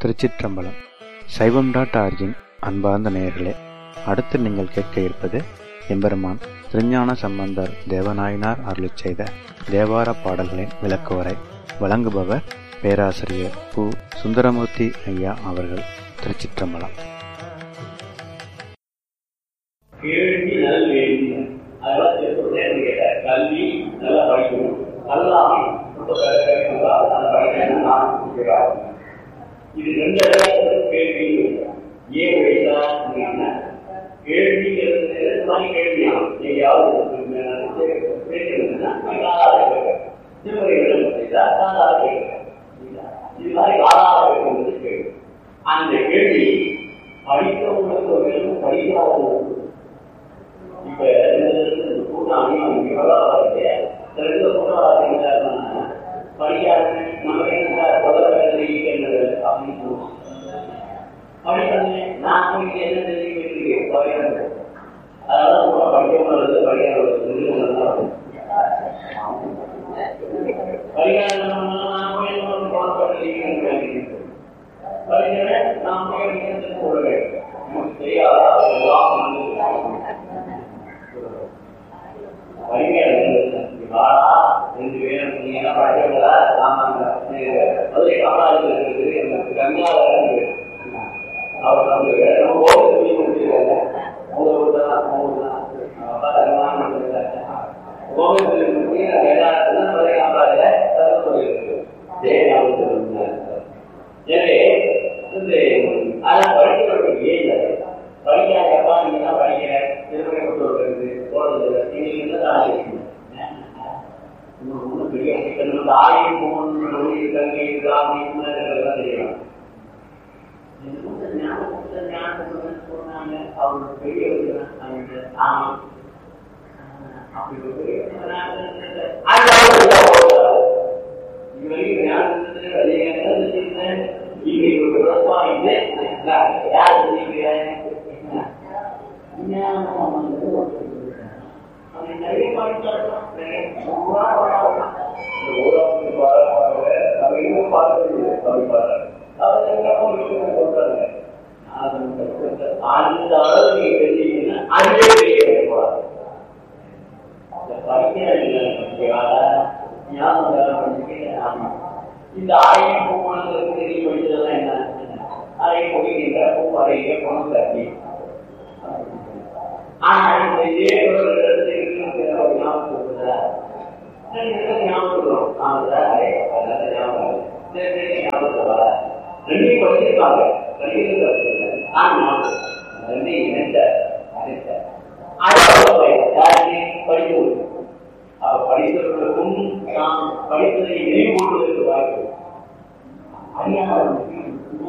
திருச்சிற்றம்பலம் சைவம் dot origin அன்பார்ந்த நேயர்களே அடுத்து நீங்கள் கேட்க இருப்பது எம்பெருமான் திருஞான சம்பந்தர் தேவநாயனார் அருளிச் செய்த தேவார பாடல்களின் விளக்குவரை வழங்குபவர் பேராசிரியர் பு சுந்தரமூர்த்தி ஐயா அவர்கள் திருச்சிற்றம்பலம் கேள்வி நல் வேண்டி அதெல்லாம் சேர்த்து கேட்டார் கல்வி நல்லா படிக்கணும் அல்லாமல் இது ரெண்டு கேள்வி ஏன் வைத்தா கேள்விங்கிறது மாதிரி கேள்வியா எங்கேயாவது இது மாதிரி ஆறாவது கேள்வி அந்த கேள்வி படித்தவங்களுக்கு ஒரு வேணும் படிக்காதவங்களுக்கு இப்ப இந்த கூட்டாணி ரெண்டு கூட்டம் படிக்காத நமக்கு என்ன முதல்ல வேலை அப்படின்னு படிக்கிறது நான் போய் என்ன தெரிவிக்கிறேன் படிக்கிறது அதெல்லாம் கூட படிக்கவங்களது படிக்காதவங்க படிக்காத நான் போய் படிக்கிறேன் நான் போய் படிக்கிறது கூட நமக்கு தெரியாத எல்லாம் ரெண்டு பேரும் நீங்க படிச்சவங்களா ஆமாங்க மதுரை காமராஜர் இருக்குது எனக்கு கங்காதரன் அவர் வந்து நம்ம ஓட்டு சொல்லி முடிச்சிருக்காங்க அவங்க ஒரு தான் அவங்க தான் கோவில் எல்லாருக்கும் மதுரை காமராஜர் தரப்பு இருக்கு எனவே இந்த அதை படிக்கிறவர்களுக்கு ஏன் படிக்காதப்பா நீங்க தான் படிக்கிற திருமணம் கொண்டு வருகிறது போறது நீங்க என்ன தான் பெரிய ஆயிரம் மூணு கங்கை கிராமி தெரியும் அவரோட பெரிய ஆமா அப்படி இதுவரைக்கும் ஞானத்தை யார் சொல்லிக்கிறேன் நிறைய அந்த அளவு நீங்க தெரிஞ்சீங்கன்னா அதுவே பெரிய கிடையாது இந்த ஆயிரம் பூமானங்களுக்கு தெரிய படிச்சதெல்லாம் என்ன அதை முடிக்கின்ற பூப்பாறையில பணம் தட்டி ஆனா இந்த இதே ஒரு ஞாபகம் ரெண்டையும் படிச்சிருக்காங்க ரெண்டையும் இணைந்த படிப்பு அப்ப படித்தவர்களுக்கும் நாம் படித்ததை நினைவு கொள்வதற்கு வாய்ப்பு அறியாமல்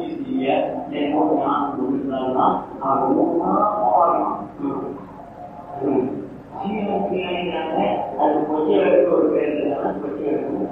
அது கொச்சி எடுக்க ஒரு பேர் கொச்சி எடுக்கணும்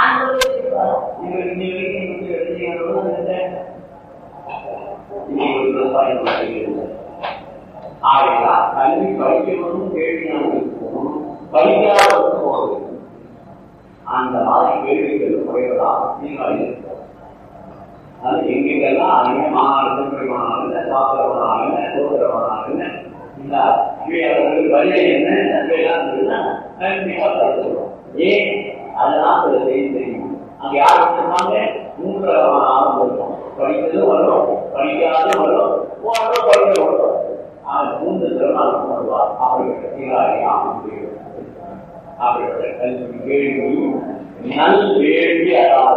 கல்வி படிக்கணும் கேள்வி படிக்காத போவது அந்த மாதிரி கேள்விகள் குறைவதாக நீங்கள் அது எங்கெங்கெல்லாம் அதிகமாக திருமணமானாலும் சாப்பிடமானாலும் சோதரமானாலும் இந்த இவையவர்களுக்கு வழியை என்ன நன்மையெல்லாம் ஏன் அதெல்லாம் சில செய்தி தெரியும் அங்க யார் சொன்னாங்க மூன்று ஆரம்பம் இருக்கும் படிக்கிறது வரும் படிக்காத வரும் வரும் படிக்க வரும் அவன் மூன்று திறனால் வருவார் அவர்கள் சீராரியா அவர்களோட கல்வி கேள்வி நல் வேள்வி அறாத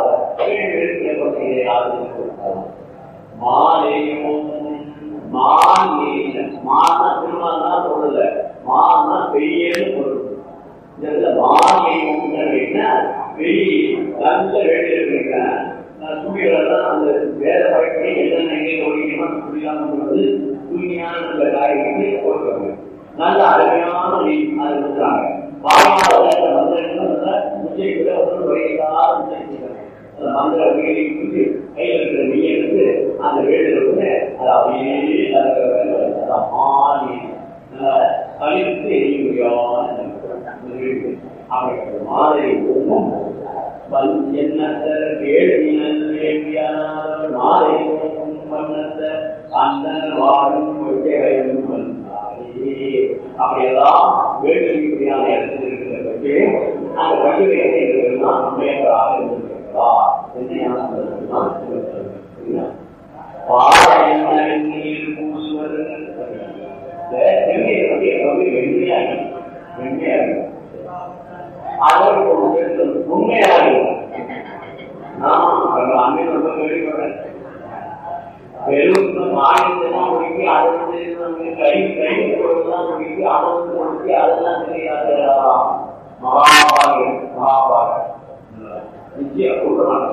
மாலையும் மான் மான திருமணம் தான் சொல்லல மான்னா பெரியன்னு பொருள் இதுல மாலையும் பெரிய நல்ல வேலை இருக்கிறேன் துணிகளெல்லாம் அந்த வேலை பழக்கி என்னென்ன எங்கே ஒழிக்கணும் புரியாமல் உள்ளது தூய்மையான நல்ல காரியங்களை கொடுக்குறாங்க நல்ல அருமையான நீ அது இருக்கிறாங்க வாய்நாள் மந்திரங்கள் முச்சைக்குள்ள ஒன்று வரையில்லாத அந்த மந்திர உயிரை குறித்து கையில் இருக்கிற நீ எடுத்து அந்த வேடு வந்து அது அப்படியே நடக்கிற மாறி கழித்து எரிய முடியாத அப்படிப்பட்ட மாதிரி ஒன்றும் எண்ணற்ற கேள்வி மாலை வாழும் கொள்கைகளும் வந்தாரே. அப்படியெல்லாம் வேண்டுமையான இடத்தில் இருக்கிற பற்றி அந்த கட்டுரை இருக்கிறதுனா நம்மையாக இருந்திருக்கிறார் என்று ஞானம் பெறுவதுதான் சிவத்தன்மை. பாறையின் நீர் பூசுவது இந்த செம்மையை பற்றி எப்பவுமே வெண்மையா இருக்கும். வெண்மையா இருக்கும். அதோடு ஒரு பெருத்தல் உண்மையா இருக்கும். நான் அண்ணன் ரொம்ப வெளிப்படுறேன் வெறும் மாநிலத்தான் முடிக்கி அதை வந்து வந்து கை கை பொருள்லாம் முடிக்கி அதை வந்து முடிக்கி அதெல்லாம் தெரியாத மகாபாகியம் மகாபாகியம் நிச்சயம் கூட்டமாக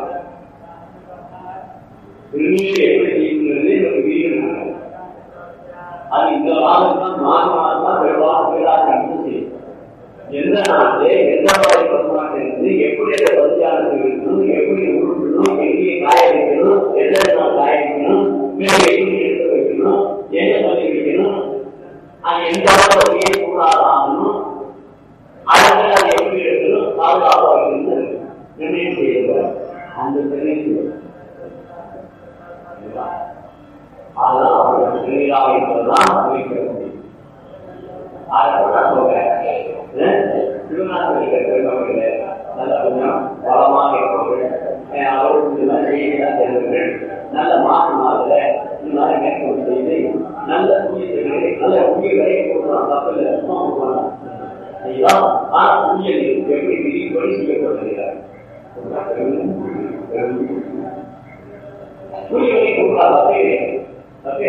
திருநீர் எப்படி செய்யுங்கிறது ஒரு வீடு அது இந்த மாதம் தான் மாத மாதம் தான் பெரும்பாலும் பேராக நடந்து செய்யும் எந்த நாட்டு எந்த மாதிரி பசுமாட்டு இருந்து எப்படி அந்த பசுச்சாரத்தில் இருக்கணும் எப்படி உருட்டணும் எங்கே காய வைக்கணும் எந்த நாள் காய வைக்கணும் மேலே எப்படி எடுத்து வைக்கணும் என்ன சொல்லி வைக்கணும் அது எந்த அளவு கூடாது ஆகணும் அடுத்து அதை எப்படி எடுக்கணும் பாதுகாப்பாக வைக்கணும் நிர்ணயம் செய்யக்கூடாது அந்த நிர்ணயம் அதெல்லாம் அவர்கள் திருவிழாவை இருப்பதுதான் வைக்க முடியும் அதனால நான் சொல்றேன் திருநாட்களை கற்றுக்கொள்ள நல்ல கொஞ்சம் பலமாக இருப்பவர்கள் அவர்களுக்கு இந்த மாதிரி செய்திதான் தெரிந்தவர்கள் நல்ல மாசமாக இந்த மாதிரி மேற்கொண்டு செய்து நல்ல புண்ணியத்தை நல்ல புண்ணியங்களை கொடுக்கலாம் தப்பில்லை சும்மா கொடுக்கலாம் செய்யலாம் ஆனா புண்ணியத்தை எப்படி விதிப்படி செய்யப்படுகிறார் புண்ணியங்களை கொடுக்கலாம் தப்பே தப்பே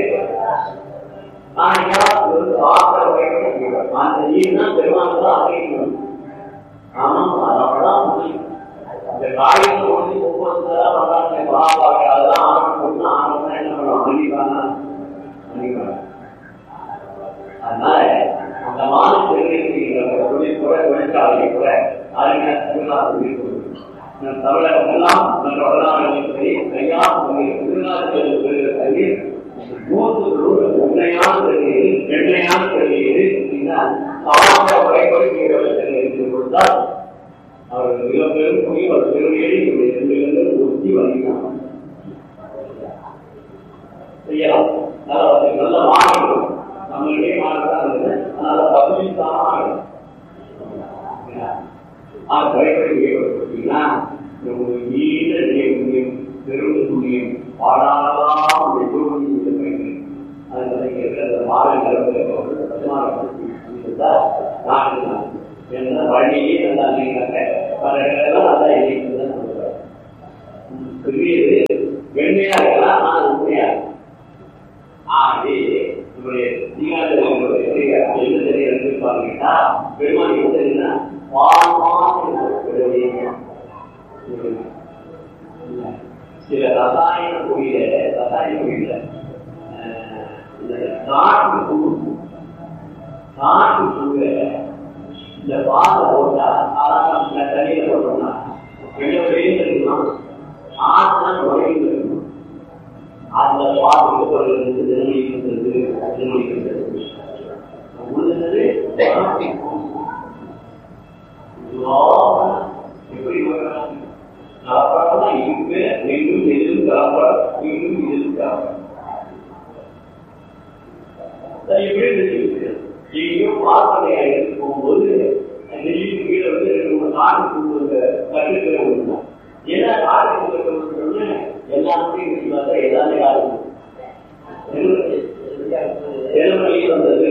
ஆனா ஒரு ஆத்திர வரைக்கும் அந்த நீர்னா பெருமாள் தான் அறியணும் ஆமா அதனாலதான் முடியும் இந்த காரியத்தை ஒண்ணு ஒவ்வொருத்தரா பண்றாங்க பாப்பாங்க அதெல்லாம் ஆரம்பம் பண்ணா ஆரம்பம் என்ன பண்ணுவோம் மன்னிப்பாங்க மன்னிப்பாங்க அதனால அந்த மாதிரி தெரிவிக்கிற தொழில் கூட தொழிற்சாலை கூட அறிஞர் திருநாள் தமிழகம் எல்லாம் மற்ற வடநாடுகளில் கையா திருநாள் கல்வி நூற்றுக்கு உண்மையான தெரியுது எண்மையான தெரியுது சமாதான முறைப்படி நீங்கள் கொடுத்தால் அவர் மிக பெரும் புரிய ஒரு பெருமையை ரெண்டு ஒத்தி வகிக்கலாம் செய்யலாம் நல்ல நல்ல மாநிலம் நம்மளுடைய மாநிலம் அதனால பகுதி தான் ஆகணும் அது முறைப்படி ஏற்படுத்தீங்கன்னா நீண்ட புண்ணியம் பெரும் புண்ணியம் பாடாலாம் அந்த குருமணி பயன் அது மாலை என்ன வழியே நல்லா இல்லைங்கிறாங்க பல இடங்கள்லாம் நல்லா இல்லைங்கிறது தான் சொல்றாங்க பெரியது வெண்மையா இருக்கலாம் ஆனால் உண்மையா ஆகவே நம்முடைய தீகாரத்தினுடைய என்ன தெரிய இருந்திருப்பாங்கன்னா பெருமாள் வந்து என்ன சில ரசாயன பொழியில ரசாயன பொழியில நாட்டு புழு நாட்டு புழு இந்த பாலை போட்டா சாதாரண தண்ணியில போட்டோம்னா வெளியே வெளியே இருக்கணும் ஆறுனா நுழைந்து இருக்கணும் அந்த பால் இருந்து நிர்ணயிக்கின்றது நிர்ணயிக்கின்றது உள்ளது எப்படி கலப்படம்னா இங்கு எங்கும் எதிரும் கலப்படம் இங்கும் எதிரும் கலப்படம் எப்படி இருந்துச்சு எங்கேயும் பார்ப்பனையா எடுத்து போகும்போது நெல்லிக்கு கீழே வந்து நம்ம காட்டு கொடுக்குற கட்டுக்கிற ஒண்ணு ஏன்னா காட்டு கொடுக்குற எல்லாத்தையும் பார்த்தா எல்லாமே காட்டு எலுமலையில் வந்தது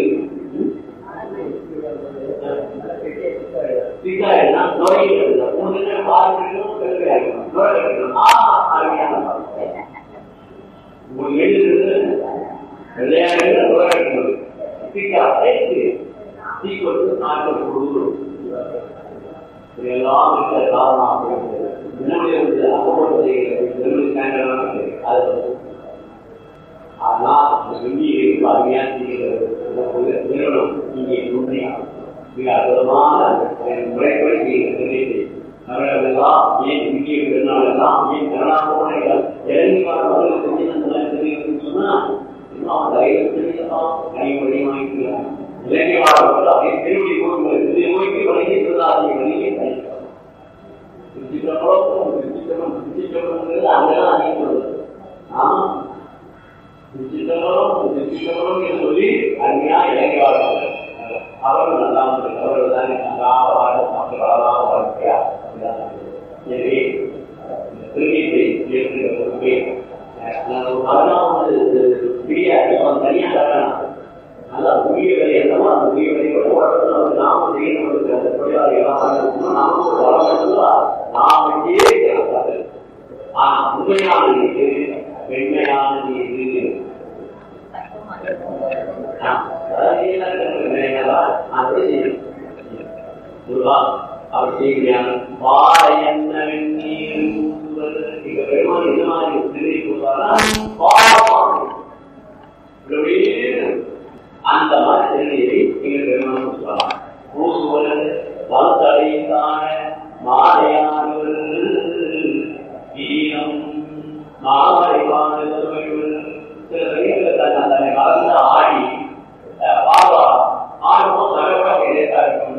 சிக்காயினா நோய்கள் மூணு பார்க்கணும் கருவையாகணும் நோய்கள் ஆ அருமையான உங்களுக்கு எழுதுறது வெள்ளையாக நோய்கள் சிக்கா சீக்கிரம் நாட்கள் கொடுக்கணும் இதெல்லாம் இருக்கிற காரணம் என்னுடைய அகப்படுவதை அது ஆனால் இந்தியை அருமையாக செய்கிற நிறுவனம் இங்கே உண்மையாகும் மிக அற்புதமான முறைப்படி செய்கிறது அவர்களெல்லாம் ஏன் இந்திய பெருநாளெல்லாம் ஏன் கருணாபோனைகள் இறங்கி வர செஞ்சு சொன்னா இன்னும் அவன் தைரியம் செய்யலாம் கைவழி வாங்கிக்கலாம் இலங்கை வாழ்வர்கள் அதை திருவடி போகும்போது நோய்க்கு வழங்கி சொல்லாதே வழியை கைக்கலாம் திருச்சிற்றம்பலம் திருச்சிற்றம்பலம் திருச்சிற்றம்பலம் அங்கெல்லாம் அதிகம் சொல்லுது ஆமா திருச்சிற்றம்பலம் புஷ்கரம் என்று சொல்லி அருமையா இறங்கி வாழ்வார்கள் அவர்கள் நல்லா அவர்கள் தான் நன்றாக வாழ மக்கள் வளராக வாழ்க்கையா எனவே திருநீரை ஏற்றுகிற பொறுப்பே நான் ஒரு பதினாவது பிரியா தனியா தரணும் நல்லா உரிய வேலை என்னமோ அந்த உரிய வேலையோட உடம்புல வந்து நாம செய்யணும் அந்த தொழிலாளி எல்லாம் நாம ஒரு வளர்ந்தா நாம இருக்கிறது ஆனா உண்மையான நீது வெண்மையான நீது அவர் செய்கிறான் பாறையன்ன வெந்நீர் இங்க பெருமாள் இந்த மாதிரி திருநீர் அந்த மாதிரி திருநீரை நீங்க பெருமாள் சொல்லலாம் பூசுவது வளர்த்தடைந்தான மாலையானவர் ஈனம் மாமரைவானவர் சில சமயங்கள் தன்னை மறந்து ஆடி பாபா ஆடும்போது தலைவராக இடையா இருக்கும்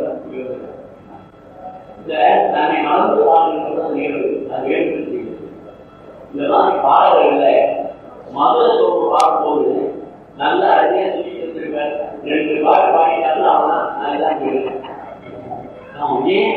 இந்த தன்னை மறந்து ஆடுகிறது நிகழ்வு அது வேண்டும் இந்த மாதிரி பாடல்கள்ல மத சோப்பு பார்க்கும்போது நல்ல அருமையா சொல்லி வச்சிருப்பேன் ரெண்டு பாட்டு பாடிட்டாலும் அவன் அதுதான் கேட்கிறேன் ஏன்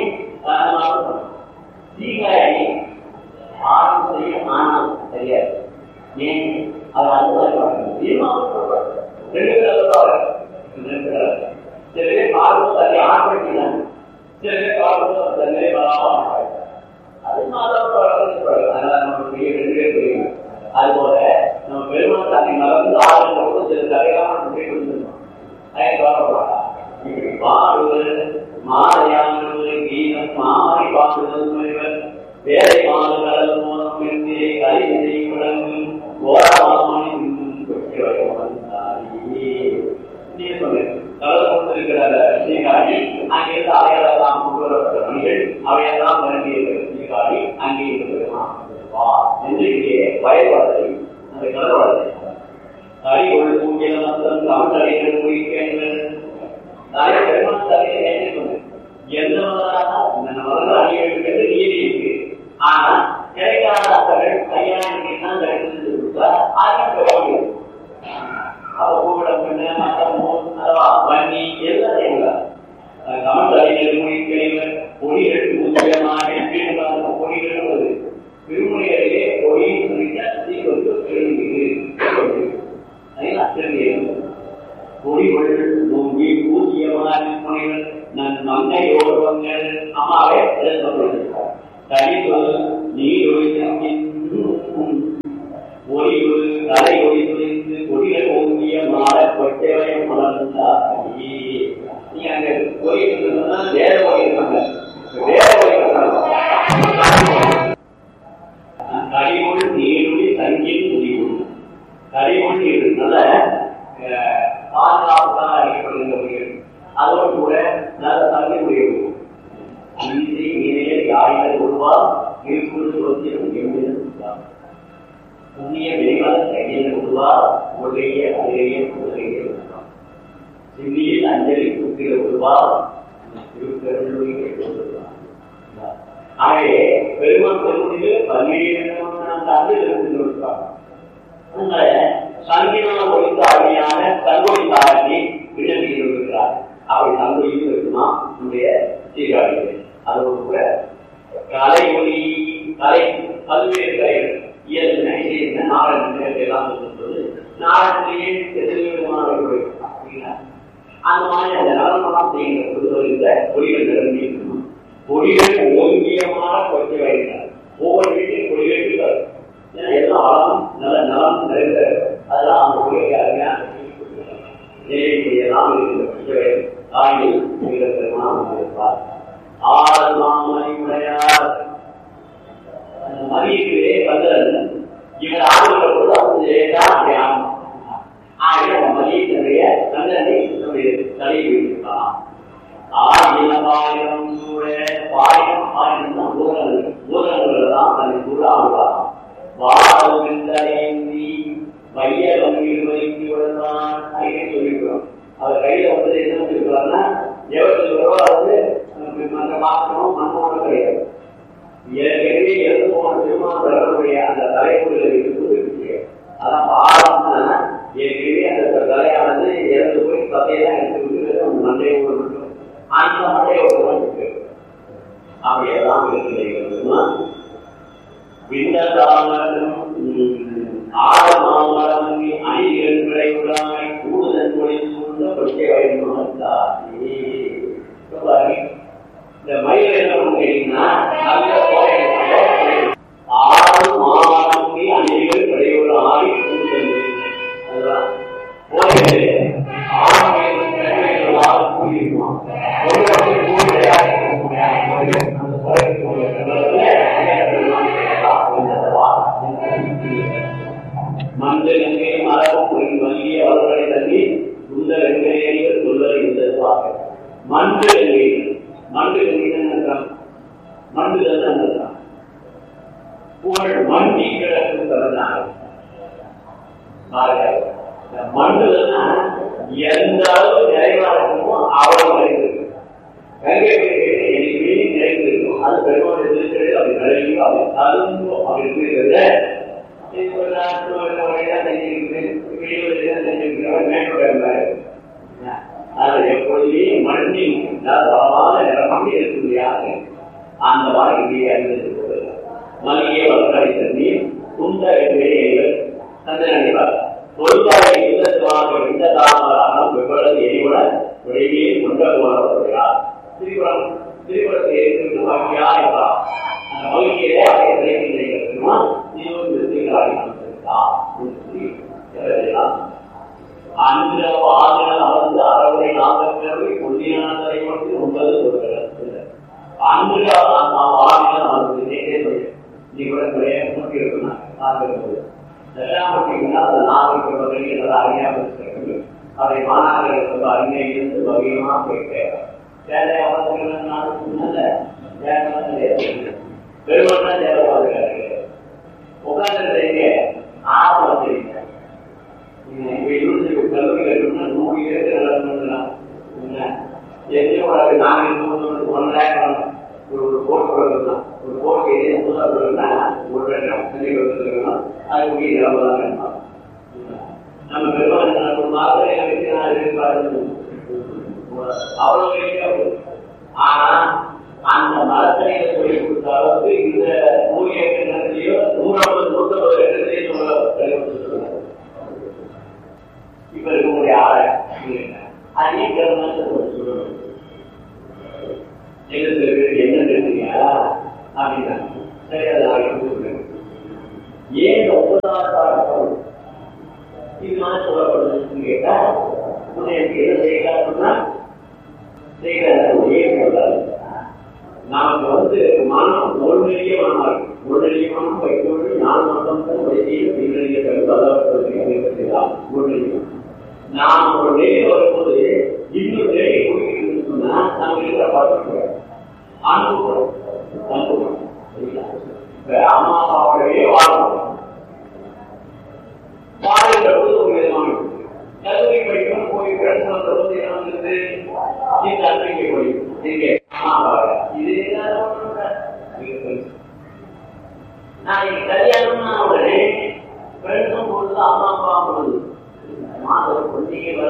சீகாயி ஆரம் செய்ய ஆனம் தெரியாது ஏன் அது அந்த ரெண்டு பேர் சில பேர் பார்க்கும் தண்ணி ஆரம்பிக்கிறாங்க சில பேர் பார்க்கும் தண்ணி வராம அது நமக்கு ரெண்டு பேர் புரியும் அது போல நம்ம பெருமாள் தன்னை மறந்து ஆளுநரோடு சில தடையான கொடுத்துருந்தோம் அதை கவலைப்படாதா இப்படி பாடுவது மாலையானது கீதம் மாறி பாடுதல் முனைவர் வேலை மாறுதல் மூலம் என்று கலிதை விளங்கும் ஓரமாமணி கொட்டி நீ சொன்னேன் கலந்து கொண்டிருக்கிற சீகாரி அங்கிருந்து அவையெல்லாம் கொண்டு வரப்பட்ட மணிகள் அவையெல்லாம் நிரம்பியிருக்கிற சீகாரி அங்கே இருக்கிறான் என்று இங்கே பயன்படுத்தி அந்த கலவரத்தை அறிவொழு பூஜ்ய மந்திரம் தமிழ் குறிக்கின்றன நிறைய பெருமாள் தலையை என்ன சொன்னேன் எந்த மதம் அணியிட்டு நீதி இருக்கு ஆனா கிடைக்காத அத்தர்கள் கையாளர்கள் தான் கிடைச்சது அதையும் பெற முடியும் அவ கூப்பிடம் பண்ண மத்தமோ அதுவா வன்னி எல்லாத்தையும் இல்லை தமிழ் அறிஞர் மொழிக்கிழமை பொடிகள் முக்கியமாக பொடிகள் வருது திருமொழிகளிலே பொடி குறித்த பொடிகள் நோங்கி பூஜ்யமான முனைகள் நன் மங்கை ஓர்வங்கள் அம்மாவே தனித்தொரு நீர் ஒளிவு தலை ஒளி துணிந்து கொடிகள் ஓங்கிய மாற கொட்டவயம் மலர்ந்தாயி நீ அங்க கோயில் வேற கோயில் இருக்காங்க வேற கோயில் கரிமொழி நீருளி தங்கின் முடிவு கரிமொழி நல்ல பாதுகாப்புக்காக அளிக்கப்படுகின்ற மொழிகள் அதோடு கூட நல்ல தங்கி முடிவு நீதி நீரையில் யாழிகள் உருவா இருப்பது ஒத்திரம் எம்பிடும் புண்ணிய வெளிவர கையில் உருவா உடைய அதிரைய உதவிய சிந்தியில் அஞ்சலி குத்திர உருவா திருப்பெருளுடைய ஆகவே பெருமாள் பெருமுடியில் பன்னிரண்டு ஆண்டு இருந்து கொடுத்தாங்க அதனால சங்கினா ஒழித்த அருமையான தங்கொழி தாராட்டி விண்ணப்பி இருக்கிறார் அப்படி தங்கொழியும் இருக்குமா நம்முடைய சீர்காழிகள் அதோடு கூட கலை ஒளி கலை பல்வேறு கலைகள் இயல்பு இசையின நாடக எல்லாம் சொல்லும்போது நாடகத்திலேயே எத்தனை விதமான அப்படின்னா அந்த மாதிரி அந்த நலமெல்லாம் செய்கிற பொழுது இந்த பொடிகள் நிரம்பி இருக்கணும் பொடிகள் ஓங்கியமான கொச்சை வருகிறார் ஒவ்வொரு வீட்டிலும் பொடிகள் இருக்காது ஏன்னா எல்லாம் அழகும் நல்ல நலம் நிறைந்த அதெல்லாம் அந்த பொடிகள் அருமையான எல்லாம் இருக்கிற தாயில் பெருமானம் இருப்பார் ஆடல் மாமணி உடையார் அந்த மதியத்திலே கந்தரன் இவர் ஆடுகிற பொழுது அது தான் அப்படி ஆகும் ஆகிய மதியத்தினுடைய கந்தனை நம்முடைய தலையில் வைத்திருக்கலாம் ஆயிரம் கூட பாயிரம் ஆயிரம் தான் பூதங்கள் பூதங்கள் தான் தன்னை கூட ஆடுவாராம் வாழி மைய வங்கியில் வைத்து விடலாம் அங்கே சொல்லிக்கிறோம் அவர் கையில வந்து என்ன சொல்லிக்கிறாருன்னா எவர் சொல்றோ அது அந்த மாற்றமும் மண்ணோட கிடையாது ஏற்கனவே இறந்து போன திருமாவளவருடைய அந்த தலைமுறையில் இருக்குது அதான் பாரம்னா ஏற்கனவே அந்த வந்து இறந்து போய் பதையெல்லாம் எடுத்து விட்டு அந்த மண்டையை மட்டும் அந்த மண்டையை ஒரு இருக்கு அப்படியெல்லாம் இருக்கிறீர்கள்னா விண்ணதாமரம் ஆழமாமரம் அணிகள் விளைவுடாய் கூடுதல் தொழில் சூழ்ந்த பற்றிய வயது இந்த மயில் என்ன பண்ணுறீங்கன்னா நல்ல ஆறு மாமரங்கி அணிகள் விளைவுடாய் கூடுதல் அதுதான் போய் ஆறு ஆறு கூடியிருக்குமா ஒரு வருஷம் கூடி கிடையாது மண்டலங்கே மரபும் வங்கிய அவர்களை தள்ளி இந்த வெங்கடேரியர் சொல்வது இந்த வாக்கு மண்டலங்கே மண்டலங்கே மண்டலம் புகழ் மண்டி கிடக்கும் தரனாக மண்டலம்னா எந்த அளவு நிறைவா இருக்குமோ அவ்வளவு நிறைந்திருக்கு கங்கை எனக்கு நிறைந்திருக்கும் அது பெருமாள் இருக்கிறது அப்படி நிறையும் அப்படி தருந்தோ அப்படி இருக்கிறத எப்பொழுதே மண்ணில் பலமான நிறமாக இருக்கும்படியாக அந்த வாழ்க்கையை அறிந்தது மல்லிகை வளர்ச்சி தண்ணி துண்ட வெளியேறிகள் சந்தனிப்பார் தொழிலாளி யுத்தத்துவாக இந்த தாமராக வெவ்வளவு எரிவுட வெளியே கொண்ட போகிறார் திரிபுரம் திரிபுரத்தை எரிந்து வாக்கியா என்றார் அந்த மகிழ்ச்சியிலே அதை கிடைக்கின்றீர்களா அந்த வாதங்கள் அமர்ந்து அறவுரை நாகப்பிறவை கொள்ளினாரை மட்டும் ஒன்பது சொல்கிறது அன்று அந்த வாதங்கள் அமர்ந்து நேரே சொல்லு நீ கூட நிறைய முக்கிய இருக்கணும் எல்லாம் பார்த்தீங்கன்னா அந்த நாகரிக பகுதி எல்லாம் அறியாமல் இருக்கிறது அதை மாணாக்கர்கள் வந்து அறிஞர் இருந்து வகையமாக போயிட்டு வேலை அவசரங்கள் நாடு சொன்னல பெருமாள் தான் தேவைப்படுகிறார்கள் உட்கார்ந்து ஆர்வம் வச்சிருக்கீங்க கல்லூரி கட்டணும்னா நூறு ஏக்கர் எத்தனை நாங்கள் ஒன்றரை ஒரு போட் கொடுக்கலாம் ஒரு போட் ஏரியா புதுசாக கொடுக்கணும்னா ஒரு லட்சம் தண்ணி கொடுத்துருக்கணும் அது முடிய நிலமதான் வேணும் நம்ம பெருமாள் ஒரு மாதம் வச்சு நான் எதிர்பார்த்து அவ்வளவு ஆனா அந்த மரத்தனையில சொல்லி கொடுத்த அளவுக்கு இந்த நூறு ஏக்கர் நிலத்திலேயோ நூற்றம்பது நூற்றம்பது ஏக்கர்லயே சொல்ல இப்ப இருக்கக்கூடிய ஆளை அதே கிரமத்தை சொல்லணும் எங்களுக்கு என்ன தெரியுங்களா அப்படின்னா சரி அதை ஆகிட்டு ஏன் ஒன்பதாவது இது மாதிரி சொல்லப்படுதுன்னு கேட்டா உன்னை எனக்கு என்ன செய்யலாம்னா செய்யலாம் ஏன் சொல்றாரு நமக்கு வந்து மனம் ஒரு நெறிய மனமா இருக்கு ஒரு நெறிய மனம் வைக்கொண்டு நாலு மதம் வயசியில் பின்னணிய செய்யலாம் ஒரு நெறிய நாம் ஒரு நெறி வரும்போது இன்னொரு நெறி குடிக்கணும்னு சொன்னா நம்ம இருக்கிற பார்த்து அனுபவம் அனுபவம் அம்மா அப்பாவோடவே வாழணும் வாழ்கிற போது ஒரு விதமான கல்லூரி படிக்கணும் போய் ஃப்ரெண்ட்ஸ் வந்த போது என்ன வந்தது இந்த அன்னைக்கு படிக்கும் இங்கே இது நாளைக்கு கல்யாணம்னா உடனே ஃப்ரெண்ட்ஸும் பொழுது அம்மா அப்பா பொழுது மாதம் பொண்ணிக்கு வர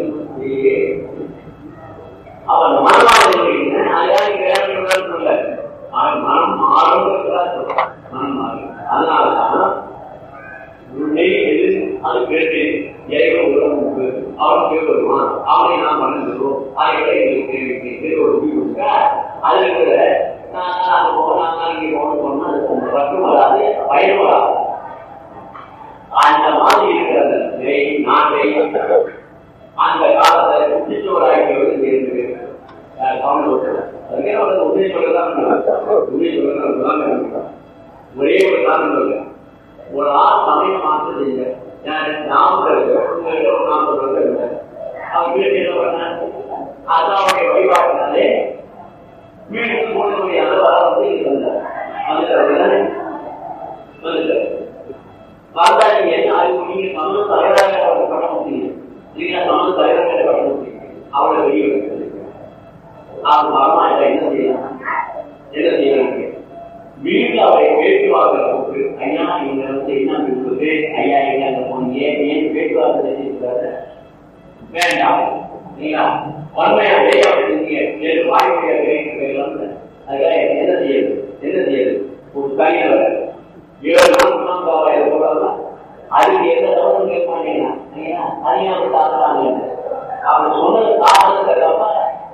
அவன் மனமாதிரி அதையாவது கல்யாணம் சொல்ல அவன் மனம் மாறும் மனம் மாறும் அதனாலதான் உன்னை எது அது கேட்டு இறைவன் உறவுக்கு அவன் பேர் வருவான் அவனை நாம் மறந்துடுவோம் அதை எங்களுக்கு ஒரு முடிவு கொடுக்க அதுல கூட நான் அது போகலாம் நான் இங்கே போகணும் போனா அது பற்றும் வராது பயனும் வராது அந்த மாதிரி இருக்கிற அந்த நிலை நாட்டை அந்த காலத்தை குட்டிச்சோராய்க்கு இருந்து கவனம் விட்டுறது அதுக்கே அவருக்கு உண்மை சொல்லதான் உண்மை சொல்லதான் ஒரே ஒரு காரணம் இல்லை ஒரு ஆள் சமயம் மாற்றம் இல்லை நாமக்கல் உங்கள்கிட்ட ஒரு நாற்பது வருடம் இல்லை அவன் வீட்டு என்ன பண்ண அதாவுடைய வழிபாட்டினாலே வீட்டுக்கு போனக்கூடிய அளவு வந்து இங்க வந்தார் வந்துட்டாரு வந்துட்டாரு வந்தா நீங்க என்ன அறிவு நீங்க சமூக தலைவராக பண்ண முடியும் நீங்க சமூக தலைவராக பண்ண முடியும் அவளை வெளியே வைக்கிறது அவன் மரமாயிட்டா என்ன செய்யலாம் என்ன செய்யலாம் வீட்டில் அவரை பேச்சுவார்த்தை கூப்பிட்டு ஐயா நீங்க வந்து என்ன விரும்புது ஐயா எங்க அங்க போனீங்க ஏன் பேச்சுவார்த்தை செஞ்சிருக்காரு வேண்டாம் நீங்க வன்மையா வெளியே அப்படிங்க ஏழு வாயுடைய விரைவில் வந்து அதுக்காக என்ன செய்யுது என்ன செய்யுது ஒரு தனியாக ஏழு நாள் காவாயிர போடலாம் அதுக்கு எந்த தவறும் கேட்க மாட்டீங்கன்னா தனியாக தாக்குறாங்க அவர் சொன்னது காரணத்தை தப்பா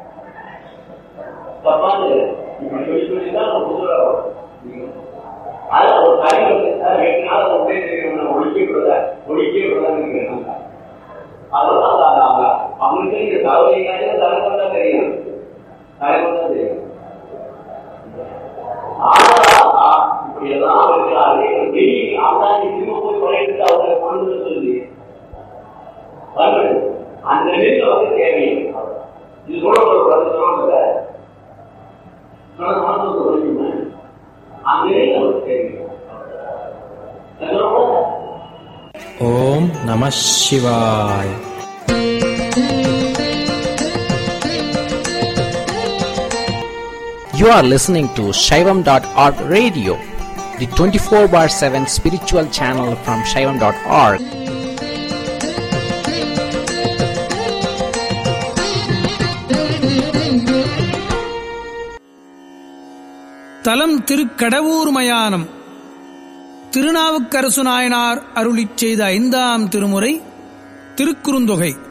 தப்பாது இப்படி சொல்லி சொல்லி தான் நம்ம புதுசாக வரும் அதுல ஒரு தனி எட்டு நாள் ஒன்றே தெரியும் ஒழிக்க கூடாது ஒழிக்க கூடாதுன்னு அதெல்லாம் அவங்களுக்கு இந்த தலைவலிக்காக தலைவர் தான் தெரியும் தலைவர் தான் தெரியும் ஆனா இப்படி எல்லாம் இருக்கிறாரு வெளியே அவதான் திரும்ப போய் குறையிட்டு அவரை கொண்டு சொல்லி வருவது அந்த நிலையில வந்து தேவை இது கூட ஒரு பதில் சொல்லுங்க அந்த நிலையில வந்து தேவை ஓம் நம சிவாய் You are listening to Shaivam.org radio, the 24 bar 7 spiritual channel from Shaivam.org. தலம் திருக்கடவூர் மயானம் திருநாவுக்கரசு நாயனார் அருளிச் செய்த ஐந்தாம் திருமுறை திருக்குறுந்தொகை